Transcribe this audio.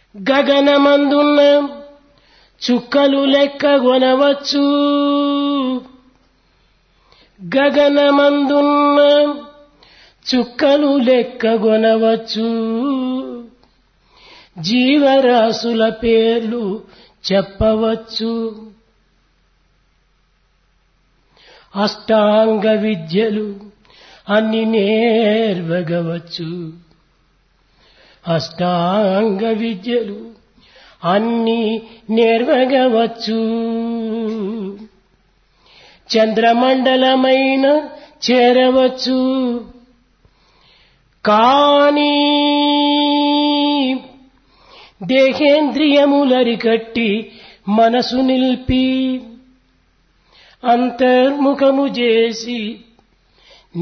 గగనమందున్న చుక్కలు లెక్కగొనవచ్చు గగనమందున్న చుక్కలు లెక్కగొనవచ్చు జీవరాశుల పేర్లు చెప్పవచ్చు అష్టాంగ విద్యలు అన్ని నేర్వగవచ్చు అష్టాంగ విద్యలు అన్ని నేర్వగవచ్చు చంద్రమండలమైన చేరవచ్చు కానీ దేహేంద్రియములరికట్టి మనసు నిలిపి అంతర్ముఖము చేసి